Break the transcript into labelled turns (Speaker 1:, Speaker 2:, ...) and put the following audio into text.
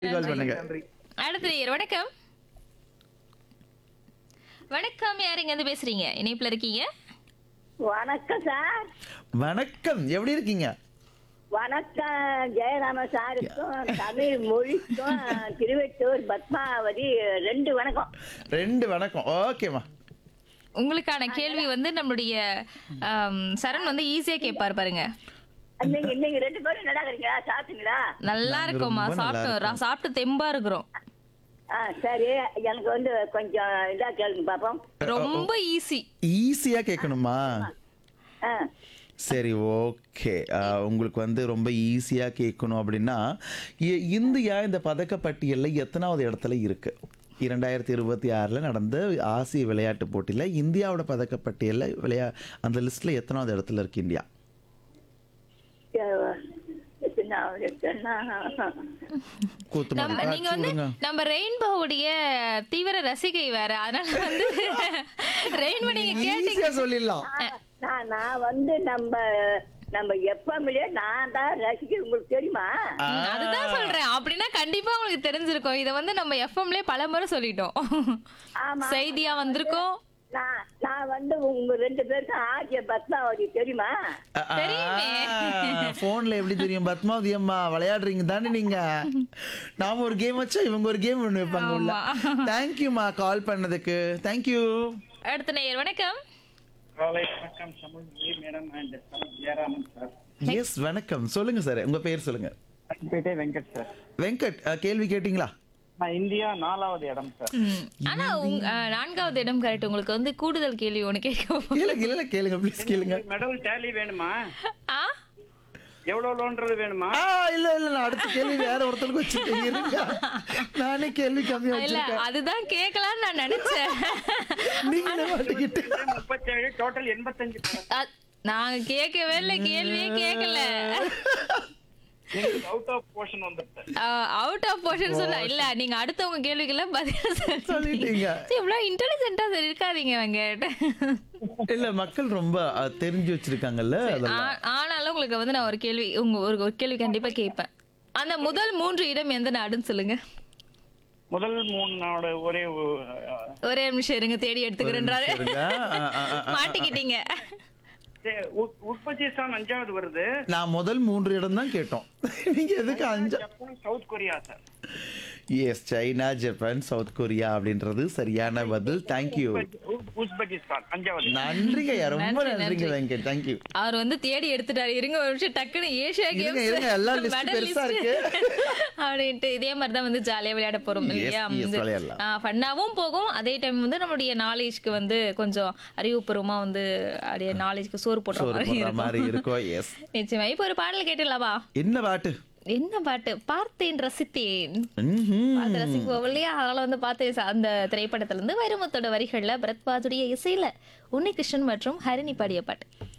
Speaker 1: கால் பண்ணுங்க
Speaker 2: அடுத்த நேயர் வணக்கம் வணக்கம் யாருங்க இருந்து பேசுறீங்க இணைப்புல இருக்கீங்க
Speaker 3: வணக்கம் சார்
Speaker 1: வணக்கம் எப்படி இருக்கீங்க
Speaker 3: வணக்கம் ஜெயராம சாருக்கும் தமிழ் மொழிக்கும் திருவெட்டூர் பத்மாவதி ரெண்டு வணக்கம்
Speaker 1: ரெண்டு வணக்கம் ஓகேம்மா
Speaker 2: உங்களுக்கான கேள்வி வந்து நம்மளுடைய ஆம், சரண் வந்து ஈஸியா கேட்பாரு பாருங்க
Speaker 3: நீங்க இன்னைக்கு ரெண்டு பேரும் நல்லா இருக்கீங்களா சாப்பிட்டீங்களா
Speaker 2: நல்லா
Speaker 1: நாங்க
Speaker 2: இருக்கோமா
Speaker 1: ரொம்ப நல்லா
Speaker 2: சாப்பிட்டோம்
Speaker 1: இருக்கோம்.
Speaker 2: ரா- சாப்பிட்டு தெம்பா இருக்கிறோம்
Speaker 3: ஆ சரி எனக்கு வந்து கொஞ்சம் இதா கேளுங்க பாப்போம்
Speaker 2: ரொம்ப ஈஸி
Speaker 1: ஈஸியா கேட்கணுமா
Speaker 3: ஆ
Speaker 1: சரி ஓகே உங்களுக்கு வந்து ரொம்ப ஈஸியா கேட்கணும் அப்படின்னா இ- இந்தியா இந்த பதக்கப்பட்டியலில் எத்தனாவது இடத்துல இருக்கு இரண்டாயிரத்தி இருபத்தி ஆறில் நடந்த ஆசிய விளையாட்டு போட்டியில் இந்தியாவோட பதக்கப்பட்டியலில் விளையா அந்த லிஸ்ட்டில் எத்தனாவது இடத்துல இருக்கு இந்தியா
Speaker 3: எத்தனை, எத்தனை?
Speaker 1: கூத்து
Speaker 2: நம்ம
Speaker 1: மாதிரி
Speaker 2: நீங்க
Speaker 1: காட்சி
Speaker 2: வந்து
Speaker 1: விடுங்க.
Speaker 2: நம்ம ரெயின்போவுடைய தீவிர ரசிகை வேற அதனால வந்து ரெயின்போ நீங்க கேட்டீங்க
Speaker 1: ஈஸியா சொல்லிடலாம்
Speaker 3: நான் நான் வந்து நம்ம நம்ம எப்பமிலே நான் தான் ரசிக்கிறேன் உங்களுக்கு தெரியுமா
Speaker 2: ம், அதுதான் சொல்றேன் அப்படின்னா கண்டிப்பா உங்களுக்கு தெரிஞ்சிருக்கும் இத வந்து நம்ம எஃப்எம்லயே பல முறை சொல்லிட்டோம்
Speaker 3: ஆமா.
Speaker 2: செய்தியா வந்திருக்கோம்
Speaker 3: நான் நான் வந்து உங்க ரெண்டு பேருக்கும் ஆர்ஜே பத்மாவதி தெரியுமா
Speaker 2: தெரியுமே.
Speaker 1: போன்ல எப்படி தெரியும் பத்மாவதி அம்மா விளையாடுறீங்க தானே நீங்க நாம ஒரு கேம் வச்சா இவங்க ஒரு கேம் ஒண்ணு வைப்பாங்க உள்ள தேங்க்யூமா கால் பண்ணதுக்கு தேங்க்யூ
Speaker 2: அடுத்த நேயர் வணக்கம்
Speaker 4: காலை வணக்கம் தமிழ் மொழி madam and Jayaraman sir
Speaker 1: yes வணக்கம் சொல்லுங்க சார் உங்க பேர் சொல்லுங்க
Speaker 4: பேட்டை வெங்கட் சார்
Speaker 1: வெங்கட் அஹ், கேள்வி கேட்டிங்களா
Speaker 4: நான் இந்தியா நாலாவது இடம் சார்
Speaker 2: ம், ஆனா உங்க- அஹ், நான்காவது இடம் கரெக்ட் உங்களுக்கு வந்து கூடுதல் கேள்வி ஒண்ணு கேட்க
Speaker 1: கேளுங்க இல்ல கேளுங்க ப்ளீஸ் கேளுங்க
Speaker 4: மெடல் டேலி வேணுமா
Speaker 2: ஆ?
Speaker 4: எவ்வளவு லோன்றது வேணுமா
Speaker 1: ஆ இல்ல இல்ல நான் அடுத்த கேள்வி வேற ஒருத்தருக்கு வச்சிருக்கேன் இருங்க. நானே கேள்வி கம்மியா
Speaker 2: இல்ல
Speaker 1: வச்சிருக்கேன்
Speaker 2: அதுதான் கேட்கலாம்னு நான் நினைச்சேன்
Speaker 1: நீங்க மாட்டிக்கிட்டு
Speaker 4: முப்பத்தேழு டோட்டல் எண்பத்தஞ்சு
Speaker 2: அ- நாங்க கேட்கவே இல்லை கேள்வியே கேட்கல
Speaker 4: அவுட் ஆஃப் போர்ஷன் வந்துருச்சு
Speaker 2: அவுட் ஆஃப் போர்ஷன் சொன்னா இல்ல நீங்க அடுத்தவங்க கேள்விக்கெல்லாம் பதில்
Speaker 1: சொல்லிட்டீங்க
Speaker 2: இவ்வளவு இன்டெலிஜென்ட்டா இருக்காதீங்க வெங்கட்
Speaker 1: இல்ல மக்கள் ரொம்ப அஹ், தெரிஞ்சு வச்சிருக்காங்கல்ல அதெல்லாம்
Speaker 2: ஆ- ஆனாலும் உங்களுக்கு வந்து நான் ஒரு கேள்வி உங்க ஒரு ஒரு கேள்வி கண்டிப்பா கேட்பேன் அந்த முதல் மூன்று இடம் எந்த நாடுன்னு சொல்லுங்க
Speaker 4: முதல் மூணு நாடு ஒரே ஒ-
Speaker 2: ஒரே நிமிஷம் இருங்க தேடி எடுத்துக்கிறேன்றாரு
Speaker 1: இருங்க. ஆ, ஆ, ஆ, ஆ.
Speaker 2: மாட்டிக்கிட்டீங்க
Speaker 4: சே- உ- உஸ்பெகிஸ்தான் அஞ்சாவது வருது
Speaker 1: நான் முதல் மூன்று இடம் தான் கேட்டோம் நீங்க எதுக்கு அஞ்சா
Speaker 4: Japan South Korea sir
Speaker 1: yes China Japan South Korea அப்படின்றது சரியான பதில் தேங்க்யூ
Speaker 4: உ- உஸ்பெகிஸ்தான் அஞ்சாவது
Speaker 1: நன்றிங்க ஐயா ரொம்ப
Speaker 2: நன்றி,
Speaker 1: நன்றிங்க
Speaker 2: நன்றி.
Speaker 1: வெங்கட் தேங்க்யூ
Speaker 2: அவர் வந்து தேடி எடுத்துட்டாரு இருங்க ஒரு நிமிஷம் டக்குன்னு ஏஷியா
Speaker 1: இருங்க, இருங்க, எல்லா list
Speaker 2: medal
Speaker 1: பெருசா
Speaker 2: list.
Speaker 1: இருக்கு.
Speaker 2: அப்படின்ட்டு இதே மாதிரி தான் வந்து ஜாலியா விளையாட போறோம்
Speaker 1: Yes,
Speaker 2: இல்லையா
Speaker 1: yes, விளையாடலாம்.
Speaker 2: ஃபன்னாவும் போகும் அதே டைம் வந்து நம்மளுடைய நாலேஜ்க்கு வந்து கொஞ்சம் அறிவுபூர்வமா வந்து அப்படியே நாலேஜ்க்கு சோறு போடுற
Speaker 1: சோறு
Speaker 2: மாதிரி
Speaker 1: போடுற மாதிரி
Speaker 2: இருக்கும்
Speaker 1: இருக்கும் எஸ்
Speaker 2: நிச்சயமா இப்போ ஒரு பாடல் கேட்டுடலாமா
Speaker 1: என்ன பாட்டு
Speaker 2: என்ன பாட்டு பார்த்தேன் ரசித்தேன்
Speaker 1: ம்ஹும்.
Speaker 2: பார்த்து ரசிப்போம் இல்லையா அதனால வந்து பார்த்தேன் ச- அந்த திரைப்படத்துல இருந்து வைரமுத்தோட வரிகள்ல பரத்வாஜுடைய இசையில உன்னிகிருஷ்ணன் மற்றும் ஹரிணி பாடிய பாட்டு